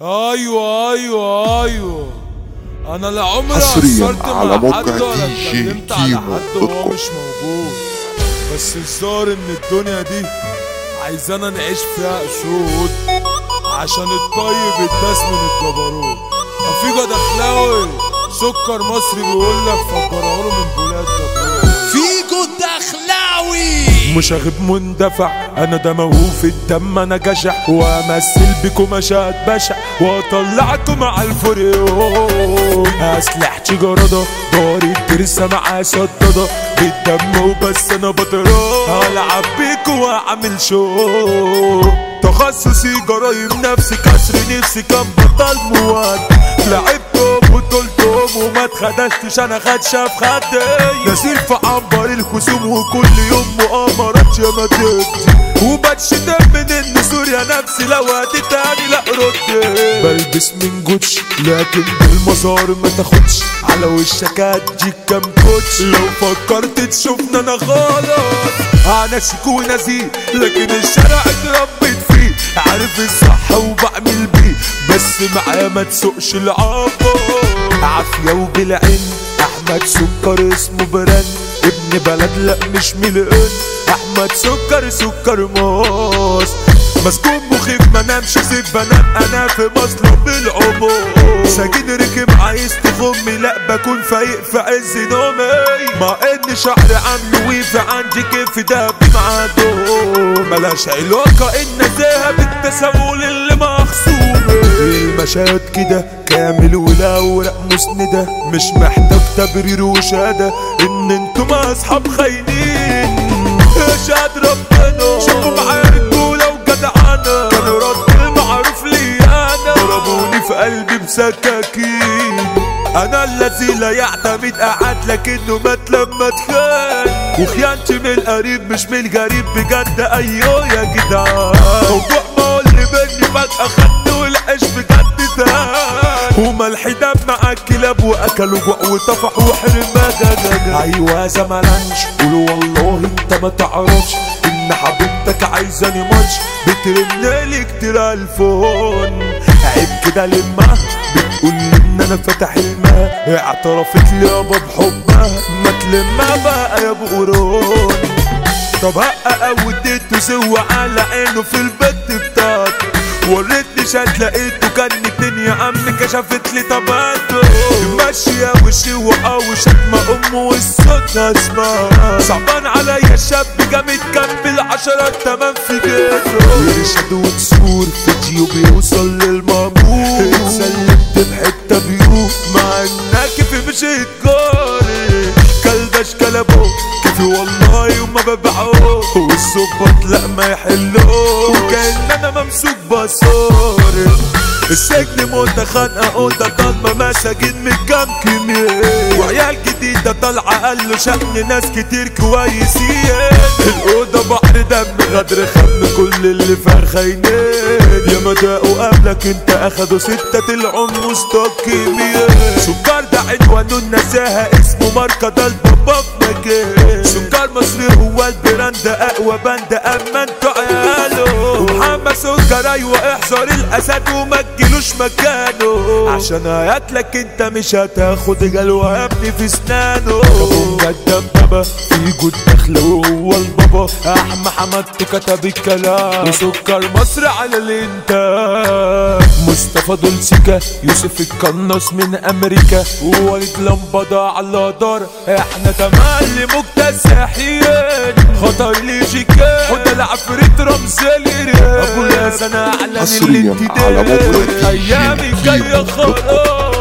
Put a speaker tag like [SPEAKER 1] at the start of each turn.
[SPEAKER 1] ايوه ايوه ايوه انا لا عمري
[SPEAKER 2] حصرياً
[SPEAKER 1] قصرت
[SPEAKER 2] على
[SPEAKER 1] مع
[SPEAKER 2] موقع
[SPEAKER 1] حد ولا
[SPEAKER 2] دي جي
[SPEAKER 1] اتكلمت على
[SPEAKER 2] كيمو
[SPEAKER 1] حد
[SPEAKER 2] دوت
[SPEAKER 1] وهو
[SPEAKER 2] كوم.
[SPEAKER 1] مش موجود بس الظاهر ان الدنيا دي عايزانا نعيش فيها اسود عشان الطيب يداس من الجبروت افيجا دخلاوي سكر مصري بيقول لك فجرها له من بولاد جبروت
[SPEAKER 3] فيجو الدخلاوي
[SPEAKER 1] مش هغيب مندفع انا ده موهوف الدم انا جشع وامثل بكم مشاهد بشع واطلعكم على الفريق اسلحتي جردة داري الترسة مع صددة بالدم وبس انا بطران هلعب بيكم واعمل شو تخصصي جرايم نفسي كسر نفسي كان بطل مواد لعبتهم وطلتهم وما اتخدشتش انا خدشه في خدي نسير في عنبر الخصوم وكل يوم مؤامرات يا ما تدي وبتشتم من النسور يا نفسي لو هتتاني لا رد بلبس من جوتش لكن بالمسار ما تاخدش على وشك هديك كام كوتش لو فكرت تشوفنا انا غلط انا شيك ونزيه لكن الشارع اتربيت فيه عارف الصح وبعمل بيه بس معايا ما تسوقش العبط عافية وبالعين احمد سكر اسمه برن ابن بلد لا مش ملقن احمد سكر سكر موس مسكون مخيف ما نامش سيب بنام انا في مصلب العمر ساجين ركب عايز تخمي لا بكون فايق في عز نومي مع ان شعري عامله ويف عندي كيف ده بمعاده ملاش علاقة النزاهة بالتسول اللي مخصومة المشاهد كده كامل والاوراق مسندة مش محتاج تبرير وشهادة ان انتم اصحاب خاينين اشهد ربنا شوفوا معايا رجولة وجدعانة كان رد المعروف لي انا ضربوني في قلبي بسكاكين انا الذي لا يعتمد قعد لكنه مات لما اتخان وخيانتي من القريب مش من الغريب بجد ايوه يا جدعان موضوع ما اللي مني فجأة خدت والعيش بجد تهان وملحي دم مع الكلاب واكلوا جوع وطفحوا وحرمها ايوه زملانش قولوا والله انت ما تعرفش ان حبيبتك عايزاني ماتش بترنلي كتير الفون عيب كده لما بتقول لي ان انا فاتح الماء اعترفت لي يابا بحبها ما تلمها بقى يا ابو قرون طب حقق وديته سوى على عينه في البت بتاعته وريتني شات لقيته كان اتنين يا عم كشفت لي طباته ماشية وشي وقاوي شتمة امه والصوت اسمع صعبان عليا شاب جامد جنب العشرة تمام في جيته يرشد وتسور فيديو بيوصل للمامور اتسلمت بحتة بيوت مع انها كيفي مش هتجاري كلبش كلبه كيفي والله وما ببيعوه والظباط لا ما يحلوه وكأن انا ممسوك بصاري السجن موتة خانقة أوضة ضلمة مساجين من كام كمية وعيال جديدة طالعة قال له شأن ناس كتير كويسين الأوضة بحر دم غدر خم كل اللي فيها خاينين يا ما داقوا قبلك انت اخدوا ستة طلعوا مستقيمين سكر ده عنوانه النزاهة اسمه ماركة ده البابا في مكان سكر مصري هو البراند اقوى باند اما انتوا عياله ومحمد سكر ايوه احذر الاسد وما تجيلوش مكانه عشان هياكلك انت مش هتاخد جلوة يا ابني في اسنانه ابو مقدم بابا في جود دخل وهو البابا احمد حمدته كتب الكلام وسكر مصر على الانتاج مصطفى دولسيكا يوسف القناص من امريكا ووليد لمبضة على دار احنا تملي مكتسحين خطر لي جيكا حتى العفريت رمز الرياض ابو ياسن اعلن
[SPEAKER 2] حصرياً على موقع
[SPEAKER 1] الانتداب
[SPEAKER 2] دي جي
[SPEAKER 1] ايامي
[SPEAKER 2] كيمو
[SPEAKER 1] جايه
[SPEAKER 2] دوت كوم.
[SPEAKER 1] خلاص